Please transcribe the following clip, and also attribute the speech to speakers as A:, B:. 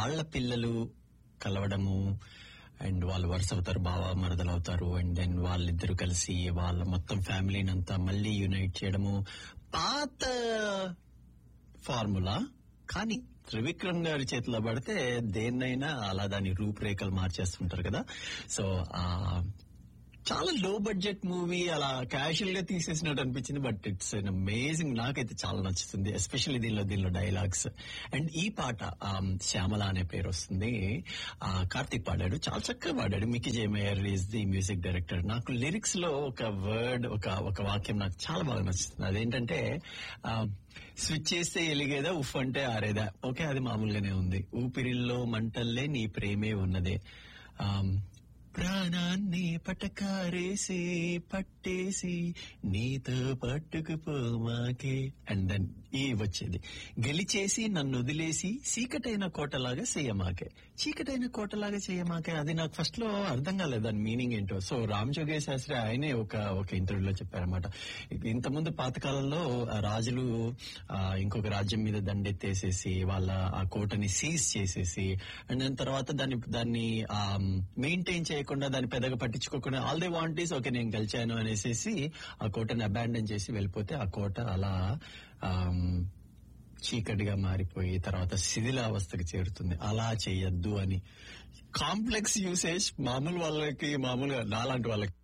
A: వాళ్ళ పిల్లలు కలవడము అండ్ వాళ్ళు వరుస అవుతారు బావ మరదలు అవుతారు అండ్ దెన్ వాళ్ళిద్దరు కలిసి వాళ్ళ మొత్తం ఫ్యామిలీని అంతా మళ్ళీ యునైట్ చేయడము పాత ఫార్ములా కానీ త్రివిక్రమ్ గారి చేతిలో పడితే దేన్నైనా అలా దాని రూపురేఖలు మార్చేస్తుంటారు కదా సో ఆ చాలా లో బడ్జెట్ మూవీ అలా క్యాషువల్ గా తీసేసినట్టు అనిపించింది బట్ ఇట్స్ అన్ అమేజింగ్ నాకైతే చాలా నచ్చుతుంది ఎస్పెషల్లీ దీనిలో దీనిలో డైలాగ్స్ అండ్ ఈ పాట ఆ, శ్యామల అనే పేరు వస్తుంది ఆ, కార్తీక్ పాడాడు చాలా చక్కగా పాడాడు Mickey J Meyer is the music director నాకు లిరిక్స్ లో ఒక వర్డ్ ఒక ఒక వాక్యం నాకు చాలా బాగా నచ్చుతుంది అదేంటంటే స్విచ్ చేస్తే ఎలిగేదా ఉఫ్ అంటే ఆరేదా ఓకే అది మామూలుగానే ఉంది ఊపిరిల్లో మంటల్లే నీ ప్రేమే ఉన్నదే ఆ, ప్రాణాన్ని పటకారేసి పట్టేసి నీతో పట్టుకుపోమాకే అండ్ దెన్ ఈ వచ్చేది గెలిచేసి నన్ను వదిలేసి చీకటైన కోటలాగా చేయమాకే చీకటైన కోటలాగా చేయమాకే అది నాకు ఫస్ట్ లో అర్థం కాలేదు దాని మీనింగ్ ఏంటో సో రామ్ జోగే శాస్త్రి ఆయనే ఒక ఒక ఇంటర్వ్యూలో చెప్పారనమాట ఇంతకుముందు పాతకాలంలో ఆ రాజులు ఆ, ఇంకొక రాజ్యం మీద దండెత్తేసేసి వాళ్ళ ఆ కోటని సీజ్ చేసేసి అండ్ దాని తర్వాత దాన్ని దాన్ని మెయింటైన్ చేయకుండా దాన్ని పెద్దగా పట్టించుకోకుండా all they want is okay నేను గెలిచాను అనేసి ఆ కోటని అబాండన్ చేసి వెళ్ళిపోతే ఆ కోట అలా ఆమ్, చీకటిగా మారిపోయి తర్వాత శిథిలావస్థకు చేరుతుంది అలా చేయొద్దు అని కాంప్లెక్స్ యూసేజ్ మామూలు వాళ్ళకి మామూలుగా నాలాంటి వాళ్ళకి